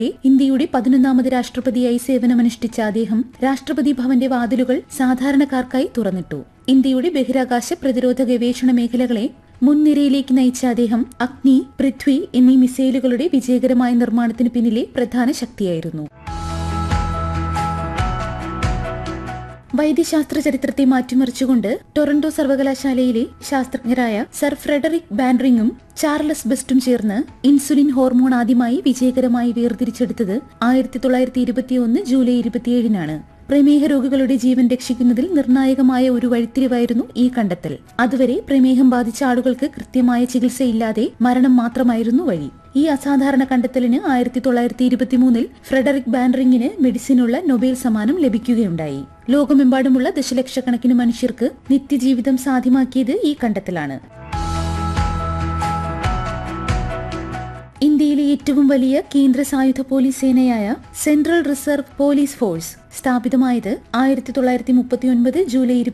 ഇന്ത്യയുടെ പതിനൊന്നാമത് രാഷ്ട്രപതിയായി സേവനമനുഷ്ഠിച്ച അദ്ദേഹം രാഷ്ട്രപതി ഭവന്റെ വാതിലുകൾ സാധാരണക്കാർക്കായി തുറന്നിട്ടു ഇന്ത്യയുടെ ബഹിരാകാശ പ്രതിരോധ ഗവേഷണ മേഖലകളെ മുൻനിരയിലേക്ക് നയിച്ച അദ്ദേഹം അഗ്നി പൃഥ്വി എന്നീ മിസൈലുകളുടെ വിജയകരമായ നിർമ്മാണത്തിന് പിന്നിലെ പ്രധാന ശക്തിയായിരുന്നു വൈദ്യശാസ്ത്ര ചരിത്രത്തെ മാറ്റിമറിച്ചുകൊണ്ട് ടൊറന്റോ സർവകലാശാലയിലെ ശാസ്ത്രജ്ഞരായ സർ ഫ്രെഡറിക് ബാൻഡ്രിങ്ങും ചാർലസ് ബെസ്റ്റും ചേർന്ന് ഇൻസുലിൻ ഹോർമോൺ ആദ്യമായി വിജയകരമായി വേർതിരിച്ചെടുത്തത് ആയിരത്തി തൊള്ളായിരത്തി ഇരുപത്തിയൊന്ന് ജൂലൈ ഇരുപത്തിയേഴിനാണ് പ്രമേഹ രോഗികളുടെ ജീവൻ രക്ഷിക്കുന്നതിൽ നിർണായകമായ ഒരു വഴിത്തിരിവായിരുന്നു ഈ കണ്ടെത്തൽ അതുവരെ പ്രമേഹം ബാധിച്ച ആളുകൾക്ക് കൃത്യമായ ചികിത്സയില്ലാതെ മരണം മാത്രമായിരുന്നു വഴി ഈ അസാധാരണ കണ്ടെത്തലിന് ആയിരത്തി തൊള്ളായിരത്തി ഇരുപത്തിമൂന്നിൽ ഫ്രെഡറിക് ബാൻറിങ്ങിന് മെഡിസിനുള്ള നൊബേൽ സമ്മാനം ലഭിക്കുകയുണ്ടായി ലോകമെമ്പാടുമുള്ള ദശലക്ഷക്കണക്കിന് മനുഷ്യർക്ക് നിത്യജീവിതം സാധ്യമാക്കിയത് ഈ കണ്ടെത്തലാണ് ഇന്ത്യയിലെ ഏറ്റവും വലിയ കേന്ദ്ര സായുധ പോലീസ് സേനയായ സെൻട്രൽ റിസർവ് പോലീസ് ഫോഴ്സ് സ്ഥാപിതമായത് ആയിരത്തി തൊള്ളായിരത്തി മുപ്പത്തിയൊൻപത് ജൂലൈ